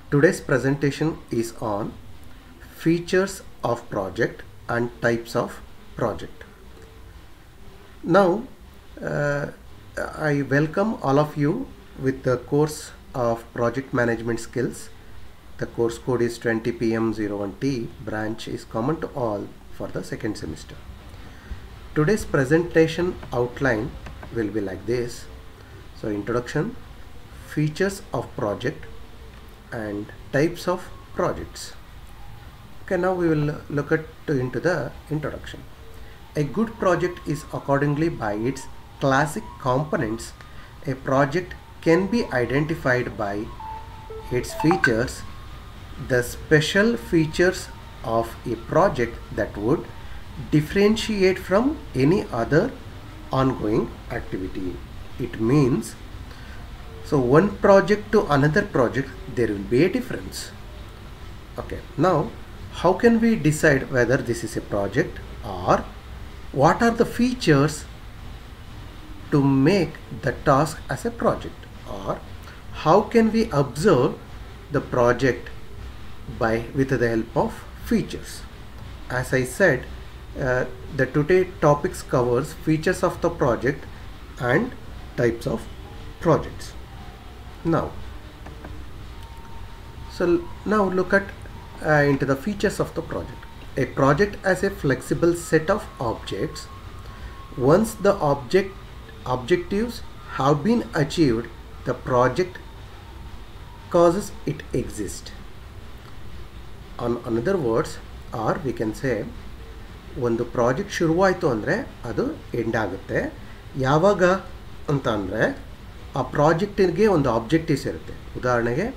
Today's presentation is on features of project and types of project. Now, uh, I welcome all of you with the course of project management skills. The course code is 20PM01T, branch is common to all for the second semester. Today's presentation outline will be like this. So introduction, features of project and types of projects. Okay, now we will look at into the introduction. A good project is accordingly by its classic components. A project can be identified by its features, the special features of a project that would differentiate from any other ongoing activity. It means so one project to another project there will be a difference. Okay, now how can we decide whether this is a project or what are the features to make the task as a project or how can we observe the project by with the help of features as i said uh, the today topics covers features of the project and types of projects now so now look at uh, into the features of the project a project as a flexible set of objects once the object objectives have been achieved the project causes it exist on another words or we can say ಒಂದು project ಶುರುವಾಯಿತು ಅಂದರೆ ಅದು end ಆಗುತ್ತೆ ಯಾವಾಗ ಅಂತ ಅಂದರೆ ಆ ಪ್ರಾಜೆಕ್ಟಿಗೆ ಒಂದು ಆಬ್ಜೆಕ್ಟಿವ್ಸ್ ಇರುತ್ತೆ ಉದಾಹರಣೆಗೆ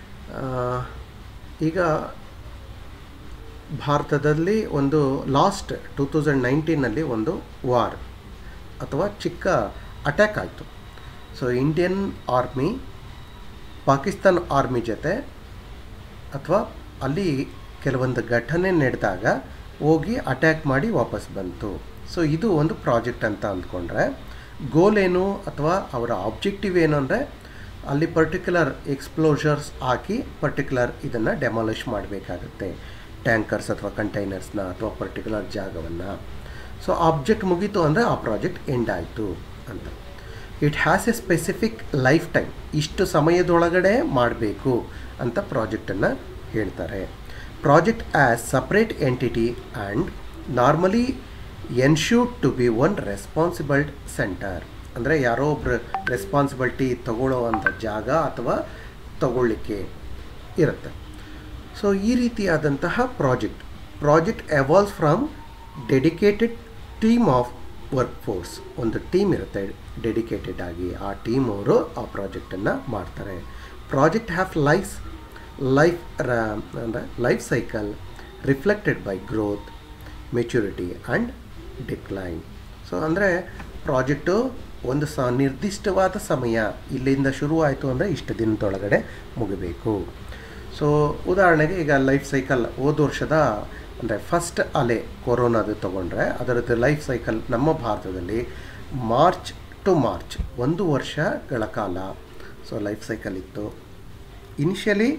ಈಗ ಭಾರತದಲ್ಲಿ ಒಂದು ಲಾಸ್ಟ್ ಟೂ ತೌಸಂಡ್ ನೈನ್ಟೀನಲ್ಲಿ ಒಂದು ವಾರ್ ಅಥವಾ ಚಿಕ್ಕ ಅಟ್ಯಾಕ್ ಆಯಿತು so Indian army Pakistan army ಜೊತೆ ಅಥವಾ ಅಲ್ಲಿ ಕೆಲವೊಂದು ಘಟನೆ ನಡೆದಾಗ ಹೋಗಿ ಅಟ್ಯಾಕ್ ಮಾಡಿ ವಾಪಸ್ ಬಂತು ಸೊ ಇದು ಒಂದು ಪ್ರಾಜೆಕ್ಟ್ ಅಂತ ಅಂದ್ಕೊಂಡ್ರೆ ಗೋಲ್ ಏನು ಅಥವಾ ಅವರ ಆಬ್ಜೆಕ್ಟಿವ್ ಏನು ಅಂದರೆ ಅಲ್ಲಿ ಪರ್ಟಿಕ್ಯುಲರ್ ಎಕ್ಸ್ಪ್ಲೋಷರ್ಸ್ ಹಾಕಿ ಪರ್ಟಿಕ್ಯುಲರ್ ಇದನ್ನು ಡೆಮಾಲಿಷ್ ಮಾಡಬೇಕಾಗುತ್ತೆ ಟ್ಯಾಂಕರ್ಸ್ ಅಥವಾ ಕಂಟೈನರ್ಸ್ನ ಅಥವಾ ಪರ್ಟಿಕ್ಯುಲರ್ ಜಾಗವನ್ನು ಸೊ ಆಬ್ಜೆಕ್ಟ್ ಮುಗೀತು ಅಂದರೆ ಆ ಪ್ರಾಜೆಕ್ಟ್ ಎಂಡ್ ಆಯಿತು ಅಂತ it has a specific life time ಇಷ್ಟು ಸಮಯದೊಳಗಡೆ ಮಾಡಬೇಕು ಅಂತ ಪ್ರಾಜೆಕ್ಟನ್ನು ಹೇಳ್ತಾರೆ project as separate entity and normally ensured to be one responsible centre ಅಂದರೆ ಯಾರೋ ಒಬ್ಬರು ರೆಸ್ಪಾನ್ಸಿಬಿಲಿಟಿ ತಗೊಳ್ಳೋವಂಥ ಜಾಗ ಅಥವಾ ತಗೊಳ್ಳಿಕ್ಕೆ ಇರುತ್ತೆ ಸೊ ಈ ರೀತಿಯಾದಂತಹ project project evolve from dedicated team of work force ಒಂದು ಟೀಮ್ ಇರುತ್ತೆ ಡೆಡಿಕೇಟೆಡ್ ಆಗಿ ಆ ಟೀಮ್ ಅವರು ಆ ಪ್ರಾಜೆಕ್ಟನ್ನು ಮಾಡ್ತಾರೆ ಪ್ರಾಜೆಕ್ಟ್ ಹ್ಯಾವ್ ಲೈಫ್ ಲೈಫ್ ಅಂದರೆ life cycle reflected by growth maturity and decline so ಅಂದರೆ ಪ್ರಾಜೆಕ್ಟು ಒಂದು ಸ ನಿರ್ದಿಷ್ಟವಾದ ಸಮಯ ಇಲ್ಲಿಂದ ಶುರುವಾಯಿತು ಅಂದರೆ ಇಷ್ಟು ದಿನದೊಳಗಡೆ ಮುಗಿಬೇಕು ಸೊ ಉದಾಹರಣೆಗೆ ಈಗ ಲೈಫ್ ಸೈಕಲ್ ಹೋದ ವರ್ಷದ ಅಂದರೆ ಫಸ್ಟ್ ಅಲೆ ಕೊರೋನಾದು ತೊಗೊಂಡ್ರೆ ಅದರದ್ದು ಲೈಫ್ ಸೈಕಲ್ ನಮ್ಮ ಭಾರತದಲ್ಲಿ ಮಾರ್ಚ್ ಟು ಮಾರ್ಚ್ ಒಂದು ವರ್ಷಗಳ ಕಾಲ ಸೊ ಲೈಫ್ ಸೈಕಲ್ ಇತ್ತು ಇನಿಷಿಯಲಿ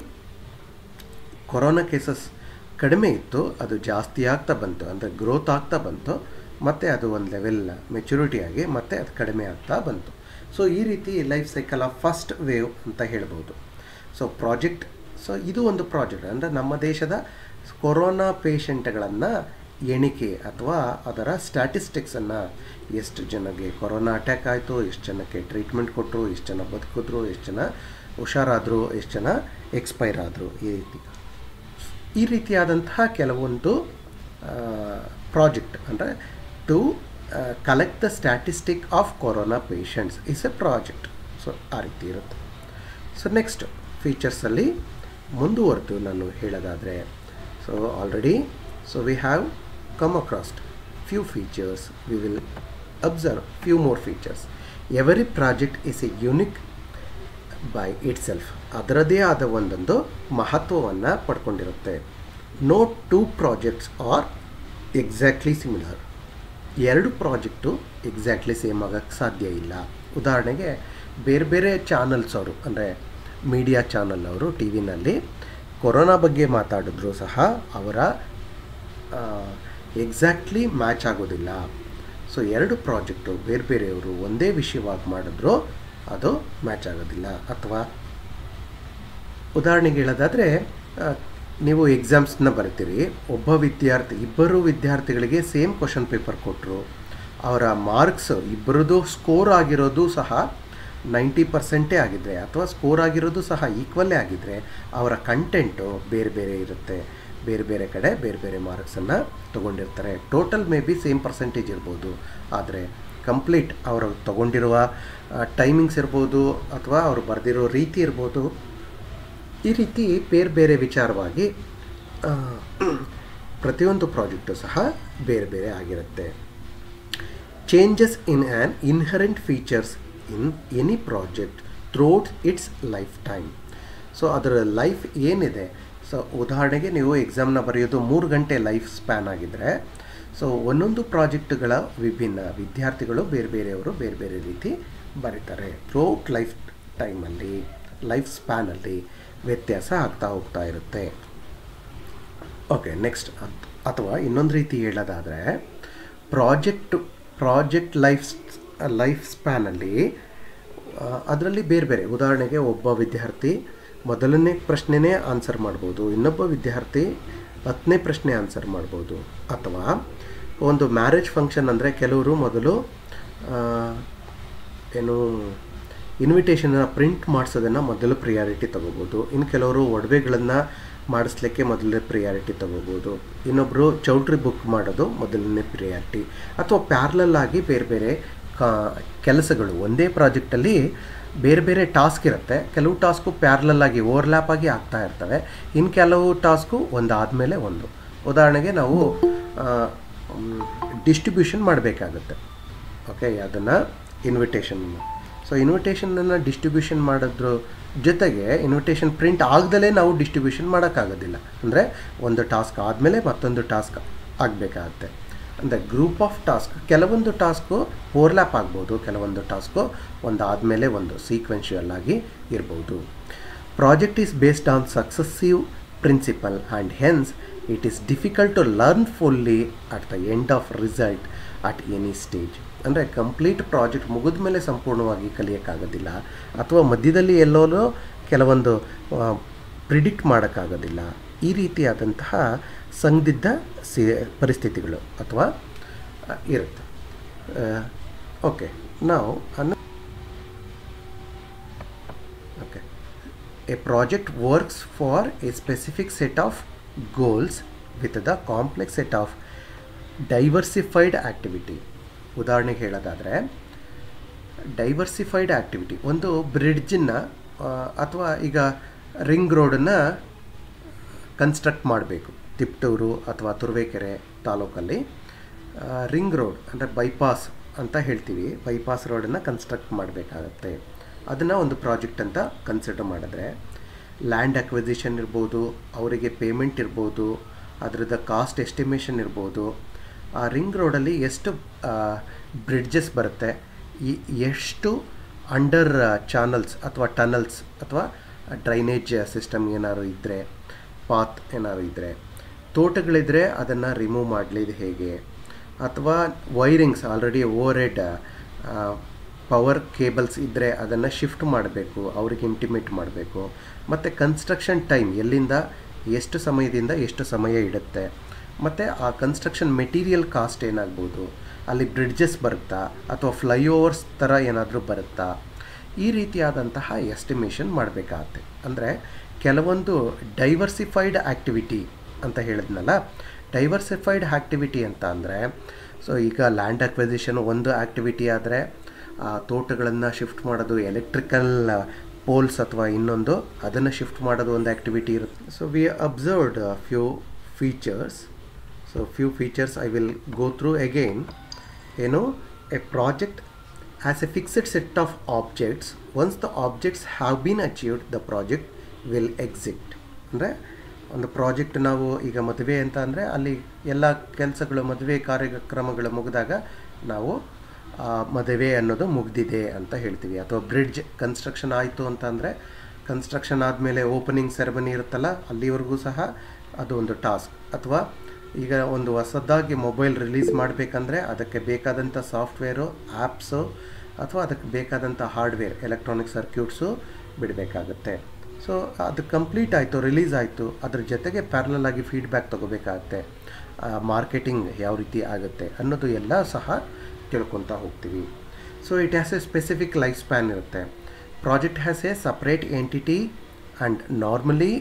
ಕೊರೋನಾ ಕೇಸಸ್ ಕಡಿಮೆ ಇತ್ತು ಅದು ಜಾಸ್ತಿ ಆಗ್ತಾ ಬಂತು ಅಂದರೆ ಗ್ರೋತ್ ಆಗ್ತಾ ಬಂತು ಮತ್ತು ಅದು ಒಂದು ಲೆವೆಲ್ ಮೆಚುರಿಟಿ ಆಗಿ ಮತ್ತೆ ಅದು ಕಡಿಮೆ ಆಗ್ತಾ ಬಂತು ಸೊ ಈ ರೀತಿ life cycle of first wave ಅಂತ ಹೇಳ್ಬೋದು ಸೊ ಪ್ರಾಜೆಕ್ಟ್ ಸೊ ಇದು ಒಂದು ಪ್ರಾಜೆಕ್ಟ್ ಅಂದರೆ ನಮ್ಮ ದೇಶದ ಕೊರೋನಾ ಪೇಷಂಟ್ಗಳನ್ನು ಎಣಿಕೆ ಅಥವಾ ಅದರ ಸ್ಟ್ಯಾಟಿಸ್ಟಿಕ್ಸನ್ನು ಎಷ್ಟು ಜನಕ್ಕೆ ಕೊರೋನಾ ಅಟ್ಯಾಕ್ ಆಯಿತು ಎಷ್ಟು ಜನಕ್ಕೆ ಟ್ರೀಟ್ಮೆಂಟ್ ಕೊಟ್ಟರು ಎಷ್ಟು ಜನ ಬದುಕಿದ್ರು ಎಷ್ಟು ಜನ ಹುಷಾರಾದರು ಎಷ್ಟು ಜನ ಎಕ್ಸ್ಪೈರ್ ಆದರು ಈ ರೀತಿ ಈ ರೀತಿಯಾದಂತಹ ಕೆಲವೊಂದು ಪ್ರಾಜೆಕ್ಟ್ ಅಂದರೆ to collect the statistic of corona patients is a project so ಆ ರೀತಿ ಇರುತ್ತೆ ಸೊ ನೆಕ್ಸ್ಟ್ ಫೀಚರ್ಸಲ್ಲಿ ಮುಂದುವರೆದು ನಾನು ಹೇಳೋದಾದರೆ so already so we have come across few features we will observe few more features every project is a unique by it itself ಅದರದೇ ಆದ ಒಂದೊಂದು ಮಹತ್ವವನ್ನು ಪಡ್ಕೊಂಡಿರುತ್ತೆ no two projects are exactly similar ಎರಡು ಪ್ರಾಜೆಕ್ಟು ಎಕ್ಸಾಕ್ಟ್ಲಿ ಸೇಮ್ ಆಗೋಕ್ಕೆ ಸಾಧ್ಯ ಇಲ್ಲ ಉದಾಹರಣೆಗೆ ಬೇರೆ ಬೇರೆ ಚಾನಲ್ಸ್ ಅವರು ಅಂದರೆ ಮೀಡಿಯಾ ಚಾನಲ್ ಅವರು ಟಿ ವಿನಲ್ಲಿ ಕೊರೋನಾ ಬಗ್ಗೆ ಮಾತಾಡಿದ್ರು ಸಹ ಅವರ ಎಕ್ಸಾಕ್ಟ್ಲಿ ಮ್ಯಾಚ್ ಆಗೋದಿಲ್ಲ ಸೊ ಎರಡು ಪ್ರಾಜೆಕ್ಟು ಬೇರೆ ಬೇರೆಯವರು ಒಂದೇ ವಿಷಯವಾಗಿ ಮಾಡಿದ್ರು ಅದು ಮ್ಯಾಚ್ ಆಗೋದಿಲ್ಲ ಅಥವಾ ಉದಾಹರಣೆಗೆ ಹೇಳೋದಾದರೆ ನೀವು ಎಕ್ಸಾಮ್ಸ್ನ ಬರಿತೀರಿ ಒಬ್ಬ ವಿದ್ಯಾರ್ಥಿ ಇಬ್ಬರು ವಿದ್ಯಾರ್ಥಿಗಳಿಗೆ ಸೇಮ್ ಕ್ವಶನ್ ಪೇಪರ್ ಕೊಟ್ಟರು ಅವರ ಮಾರ್ಕ್ಸ್ ಇಬ್ಬರದು ಸ್ಕೋರ್ ಆಗಿರೋದು ಸಹ ನೈಂಟಿ ಪರ್ಸೆಂಟೇ ಆಗಿದ್ದರೆ ಅಥವಾ ಸ್ಕೋರ್ ಆಗಿರೋದು ಸಹ ಈಕ್ವಲ್ಲೇ ಆಗಿದ್ದರೆ ಅವರ ಕಂಟೆಂಟು ಬೇರೆ ಬೇರೆ ಇರುತ್ತೆ ಬೇರೆ ಬೇರೆ ಕಡೆ ಬೇರೆ ಬೇರೆ ಮಾರ್ಕ್ಸನ್ನು ತೊಗೊಂಡಿರ್ತಾರೆ total may be same percentage ಇರ್ಬೋದು ಆದರೆ ಕಂಪ್ಲೀಟ್ ಅವರು ತೊಗೊಂಡಿರುವ ಟೈಮಿಂಗ್ಸ್ ಇರ್ಬೋದು ಅಥವಾ ಅವರು ಬರೆದಿರೋ ರೀತಿ ಇರ್ಬೋದು ಈ ರೀತಿ ಬೇರೆ ಬೇರೆ ವಿಚಾರವಾಗಿ ಆ, ಪ್ರತಿಯೊಂದು ಪ್ರಾಜೆಕ್ಟು ಸಹ ಬೇರೆ ಬೇರೆ ಆಗಿರುತ್ತೆ changes in an inherent features in any project throughout its life time so ಅದರ ಲೈಫ್ ಏನಿದೆ ಸೊ ಉದಾಹರಣೆಗೆ ನೀವು ಎಕ್ಸಾಮ್ನ ಬರೆಯೋದು ಮೂರು ಗಂಟೆ ಲೈಫ್ ಸ್ಪ್ಯಾನ್ ಆಗಿದ್ದರೆ ಸೊ ಒಂದೊಂದು ಪ್ರಾಜೆಕ್ಟ್ಗಳ ವಿಭಿನ್ನ ವಿದ್ಯಾರ್ಥಿಗಳು ಬೇರೆ ಬೇರೆಯವರು ಬೇರೆ ಬೇರೆ ರೀತಿ ಬರೀತಾರೆ ಥ್ರೋಟ್ ಲೈಫ್ ಟೈಮಲ್ಲಿ ಲೈಫ್ ಸ್ಪ್ಯಾನಲ್ಲಿ ವ್ಯತ್ಯಾಸ ಆಗ್ತಾ ಹೋಗ್ತಾ ಇರುತ್ತೆ ಓಕೆ ನೆಕ್ಸ್ಟ್ ಅಥವಾ ಇನ್ನೊಂದು ರೀತಿ ಹೇಳೋದಾದರೆ ಪ್ರಾಜೆಕ್ಟ್ ಪ್ರಾಜೆಕ್ಟ್ ಲೈಫ್ ಲೈಫ್ ಸ್ಪ್ಯಾನಲ್ಲಿ ಅದರಲ್ಲಿ ಬೇರೆ ಬೇರೆ ಉದಾಹರಣೆಗೆ ಒಬ್ಬ ವಿದ್ಯಾರ್ಥಿ ಮೊದಲನೇ ಪ್ರಶ್ನೆನೇ ಆನ್ಸರ್ ಮಾಡ್ಬೋದು ಇನ್ನೊಬ್ಬ ವಿದ್ಯಾರ್ಥಿ ಹತ್ತನೇ ಪ್ರಶ್ನೆ ಆನ್ಸರ್ ಮಾಡ್ಬೋದು ಅಥವಾ ಒಂದು ಮ್ಯಾರೇಜ್ ಫಂಕ್ಷನ್ ಅಂದರೆ ಕೆಲವರು ಮೊದಲು ಆ, ಏನು ಇನ್ವಿಟೇಷನ್ನ ಪ್ರಿಂಟ್ ಮಾಡಿಸೋದನ್ನು ಮೊದಲು ಪ್ರಿಯಾರಿಟಿ ತಗೋಬೋದು ಇನ್ನು ಕೆಲವರು ಒಡವೆಗಳನ್ನು ಮಾಡಿಸ್ಲಿಕ್ಕೆ ಮೊದಲನೇ ಪ್ರಿಯಾರಿಟಿ ತಗೋಬೋದು ಇನ್ನೊಬ್ಬರು ಚೌಲ್ಟ್ರಿ ಬುಕ್ ಮಾಡೋದು ಮೊದಲನೇ ಪ್ರಿಯಾರಿಟಿ ಅಥವಾ ಪ್ಯಾರ್ಲಲ್ ಆಗಿ ಬೇರೆ ಬೇರೆ ಕಾ ಕೆಲಸಗಳು ಒಂದೇ ಪ್ರಾಜೆಕ್ಟಲ್ಲಿ ಬೇರೆ ಬೇರೆ ಟಾಸ್ಕ್ ಇರುತ್ತೆ ಕೆಲವು ಟಾಸ್ಕು ಪ್ಯಾರ್ಲಲ್ ಆಗಿ ಓವರ್ಲ್ಯಾಪ್ ಆಗಿ ಆಗ್ತಾ ಇರ್ತವೆ ಇನ್ನು ಕೆಲವು ಟಾಸ್ಕು ಒಂದು ಆದಮೇಲೆ ಒಂದು ಉದಾಹರಣೆಗೆ ನಾವು ಡಿಸ್ಟ್ರಿಬ್ಯೂಷನ್ ಮಾಡಬೇಕಾಗುತ್ತೆ ಓಕೆ ಅದನ್ನು ಇನ್ವಿಟೇಷನ್ ಸೊ ಇನ್ವಿಟೇಷನನ್ನು ಡಿಸ್ಟ್ರಿಬ್ಯೂಷನ್ ಮಾಡೋದ್ರ ಜೊತೆಗೆ ಇನ್ವಿಟೇಷನ್ ಪ್ರಿಂಟ್ ಆಗದಲೇ ನಾವು ಡಿಸ್ಟ್ರಿಬ್ಯೂಷನ್ ಮಾಡೋಕ್ಕಾಗೋದಿಲ್ಲ ಅಂದರೆ ಒಂದು ಟಾಸ್ಕ್ ಆದಮೇಲೆ ಮತ್ತೊಂದು ಟಾಸ್ಕ್ ಆಗಬೇಕಾಗತ್ತೆ ಅಂದರೆ ಗ್ರೂಪ್ ಆಫ್ ಟಾಸ್ಕ್ ಕೆಲವೊಂದು ಟಾಸ್ಕು ಓವರ್ಲ್ಯಾಪ್ ಆಗ್ಬೋದು ಕೆಲವೊಂದು ಟಾಸ್ಕು ಒಂದು ಆದಮೇಲೆ ಒಂದು ಸೀಕ್ವೆನ್ಷಿಯಲ್ ಆಗಿ ಇರ್ಬೋದು project is based on successive principle and hence it is difficult to learn fully at the end of result at any stage ಅಂದರೆ ಕಂಪ್ಲೀಟ್ ಪ್ರಾಜೆಕ್ಟ್ ಮುಗಿದ ಮೇಲೆ ಸಂಪೂರ್ಣವಾಗಿ ಕಲಿಯೋಕ್ಕಾಗೋದಿಲ್ಲ ಅಥವಾ ಮಧ್ಯದಲ್ಲಿ ಎಲ್ಲೋ ಕೆಲವೊಂದು ಪ್ರಿಡಿಕ್ಟ್ ಮಾಡೋಕ್ಕಾಗೋದಿಲ್ಲ ಈ ರೀತಿಯಾದಂತಹ ಸಂದಿಗ್ಧ ಸಿ ಪರಿಸ್ಥಿತಿಗಳು ಅಥವಾ ಆ, ಇರುತ್ತೆ ಓಕೆ ನಾವು ಅನ್ನ okay A project works for a specific set of goals with the complex set of diversified activity. ಉದಾಹರಣೆಗೆ ಹೇಳೋದಾದರೆ ಡೈವರ್ಸಿಫೈಡ್ ಆ್ಯಕ್ಟಿವಿಟಿ ಒಂದು ಬ್ರಿಡ್ಜನ್ನು ಅಥವಾ ಈಗ ರಿಂಗ್ ರೋಡನ್ನು ಕನ್ಸ್ಟ್ರಕ್ಟ್ ಮಾಡಬೇಕು ತಿಪ್ಟೂರು ಅಥವಾ ತುರುವೇಕೆರೆ ತಾಲೂಕಲ್ಲಿ ರಿಂಗ್ ರೋಡ್ ಅಂದರೆ ಬೈಪಾಸ್ ಅಂತ ಹೇಳ್ತೀವಿ ಬೈಪಾಸ್ ರೋಡನ್ನು ಕನ್ಸ್ಟ್ರಕ್ಟ್ ಮಾಡಬೇಕಾಗತ್ತೆ ಅದನ್ನು ಒಂದು ಪ್ರಾಜೆಕ್ಟ್ ಅಂತ ಕನ್ಸಿಡರ್ ಮಾಡಿದ್ರೆ ಲ್ಯಾಂಡ್ ಅಕ್ವಿಸಿಷನ್ ಇರ್ಬೋದು ಅವರಿಗೆ ಪೇಮೆಂಟ್ ಇರ್ಬೋದು ಅದರದ್ದು ಕಾಸ್ಟ್ ಎಸ್ಟಿಮೇಷನ್ ಇರ್ಬೋದು ಆ ರಿಂಗ್ ರೋಡಲ್ಲಿ ಎಷ್ಟು ಬ್ರಿಡ್ಜಸ್ ಬರುತ್ತೆ ಈ ಎಷ್ಟು ಅಂಡರ್ ಚಾನಲ್ಸ್ ಅಥವಾ ಟನಲ್ಸ್ ಅಥವಾ ಡ್ರೈನೇಜ್ ಸಿಸ್ಟಮ್ ಏನಾದ್ರು ಇದ್ದರೆ ಪಾತ್ ಏನಾದ್ರು ಇದ್ದರೆ ತೋಟಗಳಿದ್ದರೆ ಅದನ್ನು ರಿಮೂವ್ ಮಾಡಲಿದ್ದು ಹೇಗೆ ಅಥವಾ wirings already over head power cables ಇದ್ದರೆ ಅದನ್ನು ಶಿಫ್ಟ್ ಮಾಡಬೇಕು ಅವ್ರಿಗೆ ಇಂಟಿಮೇಟ್ ಮಾಡಬೇಕು ಮತ್ತು ಕನ್ಸ್ಟ್ರಕ್ಷನ್ ಟೈಮ್ ಎಲ್ಲಿಂದ ಎಷ್ಟು ಸಮಯದಿಂದ ಎಷ್ಟು ಸಮಯ ಇಡುತ್ತೆ ಮತ್ತು ಆ ಕನ್ಸ್ಟ್ರಕ್ಷನ್ ಮೆಟೀರಿಯಲ್ ಕಾಸ್ಟ್ ಏನಾಗ್ಬೋದು ಅಲ್ಲಿ ಬ್ರಿಡ್ಜಸ್ ಬರುತ್ತಾ ಅಥವಾ ಫ್ಲೈಓವರ್ಸ್ ಥರ ಏನಾದರೂ ಬರುತ್ತಾ ಈ ರೀತಿಯಾದಂತಹ ಎಸ್ಟಿಮೇಷನ್ ಮಾಡಬೇಕಾಗತ್ತೆ ಅಂದರೆ ಕೆಲವೊಂದು ಡೈವರ್ಸಿಫೈಡ್ ಆ್ಯಕ್ಟಿವಿಟಿ ಅಂತ ಹೇಳಿದ್ನಲ್ಲ ಡೈವರ್ಸಿಫೈಡ್ ಆ್ಯಕ್ಟಿವಿಟಿ ಅಂತ ಅಂದರೆ ಸೊ ಈಗ ಲ್ಯಾಂಡ್ ಅಕ್ವಿಸಿಷನ್ ಒಂದು ಆ್ಯಕ್ಟಿವಿಟಿ ಆದರೆ ತೋಟಗಳನ್ನು ಶಿಫ್ಟ್ ಮಾಡೋದು ಎಲೆಕ್ಟ್ರಿಕಲ್ ಪೋಲ್ಸ್ ಅಥವಾ ಇನ್ನೊಂದು ಅದನ್ನು ಶಿಫ್ಟ್ ಮಾಡೋದು ಒಂದು ಆ್ಯಕ್ಟಿವಿಟಿ ಇರುತ್ತೆ so we observed few features so few features I will go through again ಏನು a project as a fixed set of objects once the objects have been achieved the project will exit ಅಂದರೆ ಒಂದು project ನಾವು ಈಗ ಮದುವೆ ಅಂತ ಅಂದರೆ ಅಲ್ಲಿ ಎಲ್ಲ ಕೆಲಸಗಳು ಮದುವೆ ಕಾರ್ಯಕ್ರಮಗಳು ಮುಗಿದಾಗ ನಾವು ಆ, ಮದುವೆ ಅನ್ನೋದು ಮುಗ್ದಿದೆ ಅಂತ ಹೇಳ್ತೀವಿ ಅಥವಾ ಬ್ರಿಡ್ಜ್ ಕನ್ಸ್ಟ್ರಕ್ಷನ್ ಆಯಿತು ಅಂತ ಅಂದರೆ ಕನ್ಸ್ಟ್ರಕ್ಷನ್ ಆದಮೇಲೆ ಓಪನಿಂಗ್ ಸೆರೆಮನಿ ಇರುತ್ತಲ್ಲ ಅಲ್ಲಿವರೆಗೂ ಸಹ ಅದು ಒಂದು ಟಾಸ್ಕ್ ಅಥವಾ ಈಗ ಒಂದು ಹೊಸದಾಗಿ ಮೊಬೈಲ್ ರಿಲೀಸ್ ಮಾಡಬೇಕಂದ್ರೆ ಅದಕ್ಕೆ ಬೇಕಾದಂಥ ಸಾಫ್ಟ್ವೇರು ಆ್ಯಪ್ಸು ಅಥವಾ ಅದಕ್ಕೆ ಬೇಕಾದಂಥ ಹಾರ್ಡ್ವೇರ್ ಎಲೆಕ್ಟ್ರಾನಿಕ್ ಸರ್ಕ್ಯೂಟ್ಸು ಬಿಡಬೇಕಾಗುತ್ತೆ ಸೊ ಅದು ಕಂಪ್ಲೀಟ್ ಆಯಿತು ರಿಲೀಸ್ ಆಯಿತು ಅದ್ರ ಜೊತೆಗೆ ಪ್ಯಾರಲಲ್ ಆಗಿ ಫೀಡ್ಬ್ಯಾಕ್ ತೊಗೋಬೇಕಾಗತ್ತೆ ಮಾರ್ಕೆಟಿಂಗ್ ಯಾವ ರೀತಿ ಆಗುತ್ತೆ ಅನ್ನೋದು ಎಲ್ಲ ಸಹ ತಿಳ್ಕೊತಾ ಹೋಗ್ತೀವಿ so it has a specific life span ಇರುತ್ತೆ project has a separate entity and normally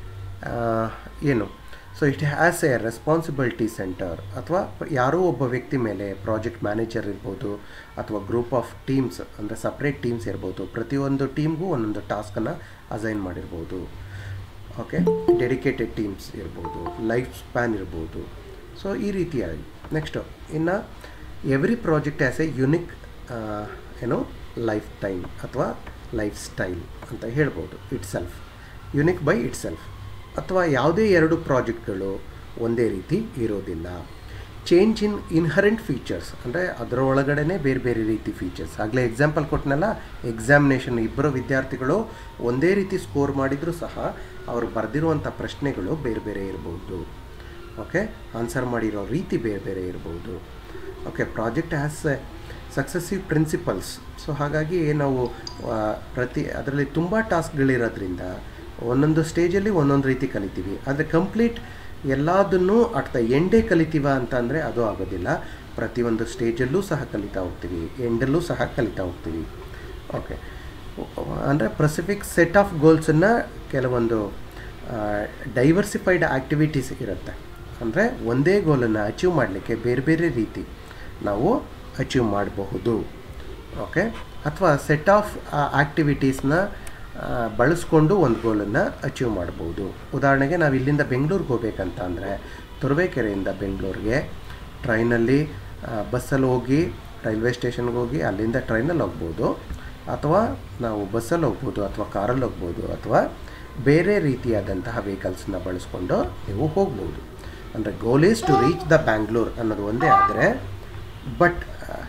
ಏನು so it has a responsibility centre ಅಥವಾ ಯಾರೋ ಒಬ್ಬ ವ್ಯಕ್ತಿ ಮೇಲೆ ಪ್ರಾಜೆಕ್ಟ್ ಮ್ಯಾನೇಜರ್ ಇರ್ಬೋದು ಅಥವಾ ಗ್ರೂಪ್ ಆಫ್ ಟೀಮ್ಸ್ ಅಂದರೆ ಸಪ್ರೇಟ್ ಟೀಮ್ಸ್ ಇರ್ಬೋದು ಪ್ರತಿಯೊಂದು ಟೀಮ್ಗೂ ಒಂದೊಂದು ಟಾಸ್ಕನ್ನು ಅಸೈನ್ ಮಾಡಿರ್ಬೋದು ಓಕೆ ಡೆಡಿಕೇಟೆಡ್ ಟೀಮ್ಸ್ ಇರ್ಬೋದು ಲೈಫ್ ಸ್ಪ್ಯಾನ್ ಇರ್ಬೋದು ಸೊ ಈ ರೀತಿಯಾಗಿ ನೆಕ್ಸ್ಟು ಇನ್ನು every project as a unique ಏನು ಲೈಫ್ ಟೈಮ್ ಅಥವಾ ಲೈಫ್ ಸ್ಟೈಲ್ ಅಂತ ಹೇಳ್ಬೋದು itself unique by it itself ಅಥವಾ ಯಾವುದೇ ಎರಡು ಪ್ರಾಜೆಕ್ಟ್ಗಳು ಒಂದೇ ರೀತಿ ಇರೋದಿಲ್ಲ ಚೇಂಜ್ ಇನ್ ಇನ್ಹರೆಂಟ್ ಫೀಚರ್ಸ್ ಅಂದರೆ ಅದರ ಒಳಗಡೆನೇ ಬೇರೆ ಬೇರೆ ರೀತಿ ಫೀಚರ್ಸ್ ಆಗಲೇ ಎಕ್ಸಾಂಪಲ್ ಕೊಟ್ಟನಲ್ಲ ಎಕ್ಸಾಮಿನೇಷನ್ ಇಬ್ಬರು ವಿದ್ಯಾರ್ಥಿಗಳು ಒಂದೇ ರೀತಿ ಸ್ಕೋರ್ ಮಾಡಿದರೂ ಸಹ ಅವರು ಬರೆದಿರುವಂಥ ಪ್ರಶ್ನೆಗಳು ಬೇರೆ ಬೇರೆ ಇರ್ಬೋದು ಓಕೆ ಆನ್ಸರ್ ಮಾಡಿರೋ ರೀತಿ ಬೇರೆ ಬೇರೆ ಇರ್ಬೋದು okay project has successive principles so ಹಾಗಾಗಿ ನಾವು ಪ್ರತಿ ಅದರಲ್ಲಿ ತುಂಬ ಟಾಸ್ಕ್ಗಳಿರೋದ್ರಿಂದ ಒಂದೊಂದು ಸ್ಟೇಜಲ್ಲಿ ಒಂದೊಂದು ರೀತಿ ಕಲಿತೀವಿ ಆದರೆ ಕಂಪ್ಲೀಟ್ ಎಲ್ಲದನ್ನೂ ಅಟ್ ದ ಎಂಡೇ ಕಲಿತೀವ ಅಂತ ಅಂದರೆ ಅದು ಆಗೋದಿಲ್ಲ ಪ್ರತಿಯೊಂದು ಸ್ಟೇಜಲ್ಲೂ ಸಹ ಕಲಿತಾ ಹೋಗ್ತೀವಿ ಎಂಡಲ್ಲೂ ಸಹ ಕಲಿತಾ ಹೋಗ್ತೀವಿ ಓಕೆ ಅಂದರೆ ಪ್ರಸಿಫಿಕ್ ಸೆಟ್ ಆಫ್ ಗೋಲ್ಸನ್ನು ಕೆಲವೊಂದು ಡೈವರ್ಸಿಫೈಡ್ ಆ್ಯಕ್ಟಿವಿಟೀಸ್ ಇರುತ್ತೆ ಅಂದರೆ ಒಂದೇ ಗೋಲನ್ನು ಅಚೀವ್ ಮಾಡಲಿಕ್ಕೆ ಬೇರೆ ಬೇರೆ ರೀತಿ ನಾವು ಅಚೀವ್ ಮಾಡಬಹುದು ಓಕೆ ಅಥವಾ ಸೆಟ್ ಆಫ್ ಆ್ಯಕ್ಟಿವಿಟೀಸ್ನ ಬಳಸ್ಕೊಂಡು ಒಂದು ಗೋಲನ್ನು ಅಚೀವ್ ಮಾಡ್ಬೋದು ಉದಾಹರಣೆಗೆ ನಾವು ಇಲ್ಲಿಂದ ಬೆಂಗಳೂರಿಗೆ ಹೋಗ್ಬೇಕಂತ ಅಂದರೆ ತುರುವೇಕೆರೆಯಿಂದ ಬೆಂಗಳೂರಿಗೆ ಟ್ರೈನಲ್ಲಿ ಬಸ್ಸಲ್ಲಿ ಹೋಗಿ ರೈಲ್ವೆ ಸ್ಟೇಷನ್ಗೆ ಹೋಗಿ ಅಲ್ಲಿಂದ ಟ್ರೈನಲ್ಲಿ ಹೋಗ್ಬೋದು ಅಥವಾ ನಾವು ಬಸ್ಸಲ್ಲಿ ಹೋಗ್ಬೋದು ಅಥವಾ ಕಾರಲ್ಲಿ ಹೋಗ್ಬೋದು ಅಥವಾ ಬೇರೆ ರೀತಿಯಾದಂತಹ ವೆಹಿಕಲ್ಸ್ನ ಬಳಸ್ಕೊಂಡು ನೀವು ಹೋಗ್ಬೋದು ಅಂದರೆ goal is to reach the Bangalore ಅನ್ನೋದು ಒಂದೇ ಆದರೆ ಬಟ್